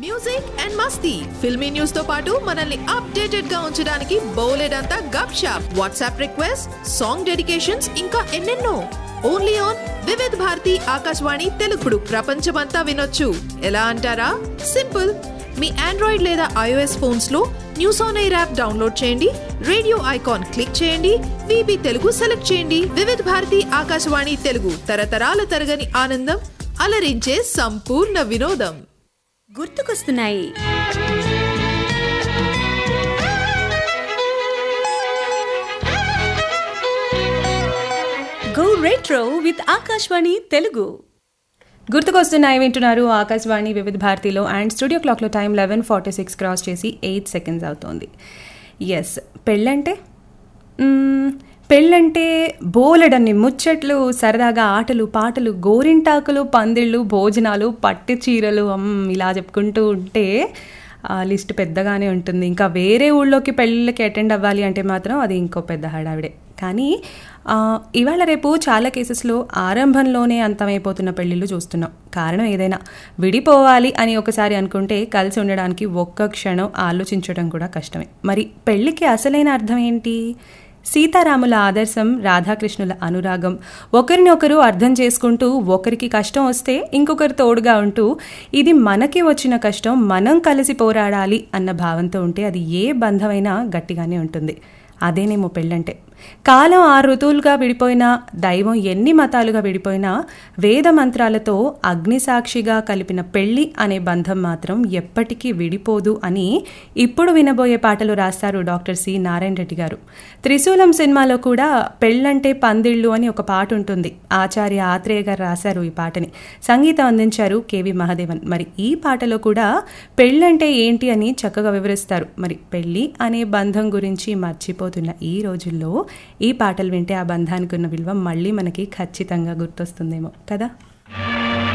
music and మస్తీ filmy news తో పాటు మనల్ని అప్డేటెడ్ గా ఉంచడానికి బోలెడంతా gupshup WhatsApp request song dedications ఇంకా ఎన్నెన్నో ఓన్లీ ఆన్ వివిధ్ భారతి ఆకాశవాణి తెలుగుడు ప్రపంచమంతా వినొచ్చు ఎలా అంటారా సింపుల్ మీ ఆండ్రాయిడ్ లేదా ఐఓఎస్ ఫోన్స్ లో news on air app download చేయండి రేడియో ఐకాన్ క్లిక్ చేయండి విబి తెలుగు సెలెక్ట్ చేయండి వివిధ్ భారతి ఆకాశవాణి తెలుగు తరతరాల తరగని ఆనందం అలరించే సంపూర్ణ వినోదం గుర్తుకొస్తున్నాయి go retro with Akashvani Telugu గుర్తుకొస్తున్నాయి వింటున్నారు ఆకాశవాణి వివిధ భారతిలో అండ్ స్టూడియో క్లాక్లో time eleven forty six cross చేసి ఎయిట్ సెకండ్స్ అవుతోంది ఎస్ పెళ్ళంటే మ్మ్, పెళ్ళంటే బోలెడన్ని ముచ్చట్లు సరదాగా ఆటలు పాటలు గోరింటాకులు పందిళ్ళు భోజనాలు పట్టు చీరలు అమ్, ఇలా చెప్పుకుంటూ ఉంటే ఆ లిస్ట్ పెద్దగానే ఉంటుంది ఇంకా వేరే ఊళ్ళోకి పెళ్ళిళ్ళకి అటెండ్ అవ్వాలి అంటే మాత్రం అది ఇంకో పెద్ద హడావిడే కానీ ఆ, ఇవాళ రేపు చాలా కేసెస్లో ఆరంభంలోనే అంతమైపోతున్న పెళ్ళిళ్ళు చూస్తున్నాం కారణం ఏదైనా విడిపోవాలి అని ఒకసారి అనుకుంటే కలిసి ఉండడానికి ఒక్క క్షణం ఆలోచించడం కూడా కష్టమే మరి పెళ్ళికి అసలైన అర్థం ఏంటి సీతారాముల ఆదర్శం రాధాకృష్ణుల అనురాగం ఒకరినొకరు అర్థం చేసుకుంటూ ఒకరికి కష్టం వస్తే ఇంకొకరు తోడుగా ఉంటూ ఇది మనకి వచ్చిన కష్టం మనం కలిసి పోరాడాలి అన్న భావంతో ఉంటే అది ఏ బంధమైనా గట్టిగానే ఉంటుంది అదేనేమో పెళ్ళంటే కాలం ఆ ఋతువులుగా విడిపోయినా దైవం ఎన్ని మతాలుగా విడిపోయినా వేద మంత్రాలతో అగ్నిసాక్షిగా కలిపిన పెళ్లి అనే బంధం మాత్రం ఎప్పటికీ విడిపోదు అని ఇప్పుడు వినబోయే పాటలు రాస్తారు డాక్టర్ సి నారాయణ రెడ్డి గారు త్రిశూలం సినిమాలో కూడా పెళ్ళంటే పందిళ్ళు అని ఒక పాట ఉంటుంది ఆచార్య ఆత్రేయ గారు రాశారు ఈ పాటని సంగీతం అందించారు కేవి మహాదేవన్ మరి ఈ పాటలో కూడా పెళ్ళంటే ఏంటి అని చక్కగా వివరిస్తారు మరి పెళ్ళి అనే బంధం గురించి మర్చిపోతున్న ఈ రోజుల్లో ఈ పాటలు వింటే ఆ బంధానికి ఉన్న విలువ మళ్ళీ మనకి ఖచ్చితంగా గుర్తొస్తుందేమో కదా